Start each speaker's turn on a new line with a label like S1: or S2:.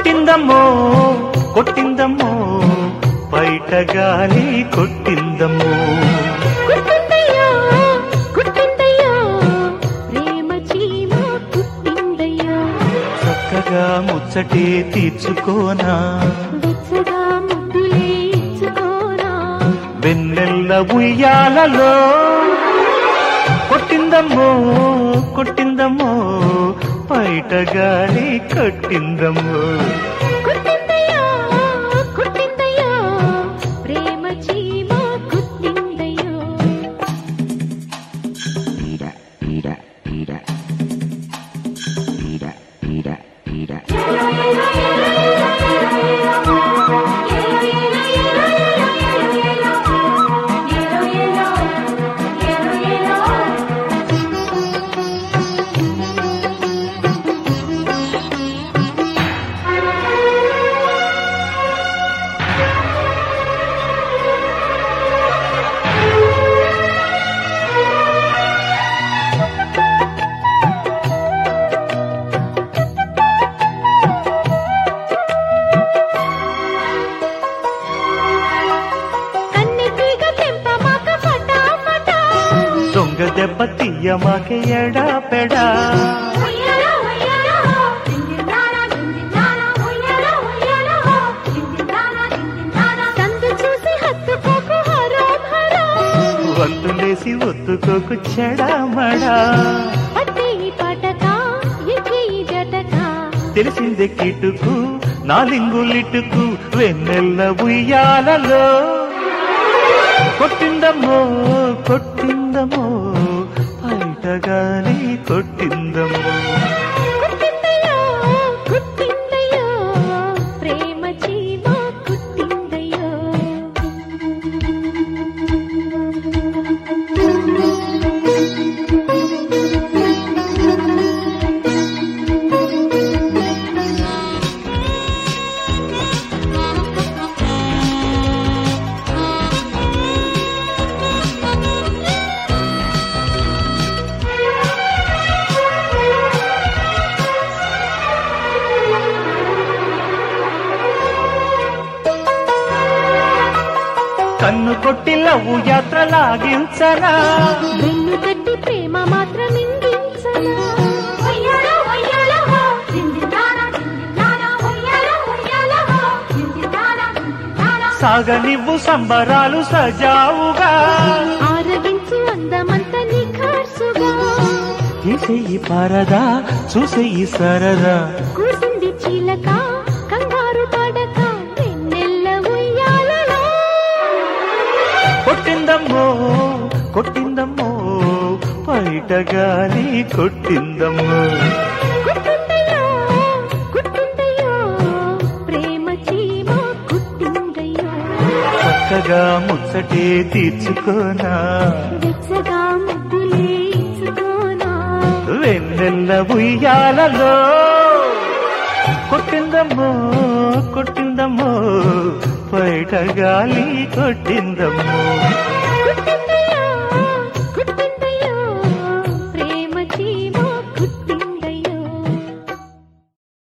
S1: కొట్టిందమ్మో కొట్టిందమ్మో బయట గాలి కొట్టిందమ్మో
S2: కుట్టిందయ్యో కుట్టిందయ్యో ప్రేమ చీమ కుట్టిందయ్యో
S1: చక్కగా ముచ్చటే తీర్చుకోనా
S2: వెచ్చగా ముద్దులే ఇచ్చుకోరా
S1: వెన్నెల్ల ఉయ్యాలలో కొట్టిందమ్మో కొట్టిందమ్మో బయట గాలి కొట్టిందమ్మో
S2: కుట్టిందయ్యో కుట్టిందయ్యో ప్రేమ చీమ కుట్టిందయ్యో కన్నెతీగ తెంపమాక ఫటాఫటా
S1: దొంగ దెబ్బ తీయమాకే ఎడా పెడా
S2: ఉయ్యాలో ఉయ్యాలో దిందిందానా దిందిందానా ఉయ్యాలో ఉయ్యాలో దిందిందానా దిందిందానా సందు చూసి హత్తుకోకు హరాం హరాం
S1: వంతులేసి ఒత్తుకోకు చెడామడా
S2: పట్టే ఈ పటక ఎక్కే ఈ జటక
S1: తెలిసిందే కిటుకు నాలింగులిటుకు వెన్నెల్ల ఉయ్యాలలో కొట్టిందమ్మో కొట్టిందమ్మో బయట గాలి కొట్టిందమ్మో
S2: కుట్టిందయ్యో కుట్టిందయ్యో ప్రేమ చీమ కుట్టిందయ్యో
S1: కన్ను కొట్టి లవ్వు యాత్ర లాగించనా
S2: వెన్ను తట్టి ప్రేమ మాత్రం ఇంగించనా ఉయ్యాలో ఉయ్యాలో దిందిందానా దిందిందానా ఉయ్యాలో ఉయ్యాలో దిందిందానా దిందిందానా
S1: సాగనివ్వు సంబరాలు సజావుగా
S2: ఆరగించు అందమంత నిఖార్సుగా
S1: తీసేయి పరదా చూసేయి సరదా
S2: కూసింది చీలక కంగారు పడక వెన్నెల్ల ఉయ్యాలలో
S1: కొట్టిందమ్మో కొట్టిందమ్మో బయట గాలి కొట్టిందమ్మో
S2: కుట్టిందయ్యో కుట్టిందయ్యో ప్రేమ చీమ కుట్టిందయ్యో
S1: చక్కగా ముచ్చటే తీర్చుకోనా
S2: వెచ్చగా ముద్దులే ఇచ్చుకోనా
S1: వెన్నెల్ల ఉయ్యాలలో కొట్టిందమ్మో కొట్టిందమ్మో బయట గాలి కొట్టిందమ్మో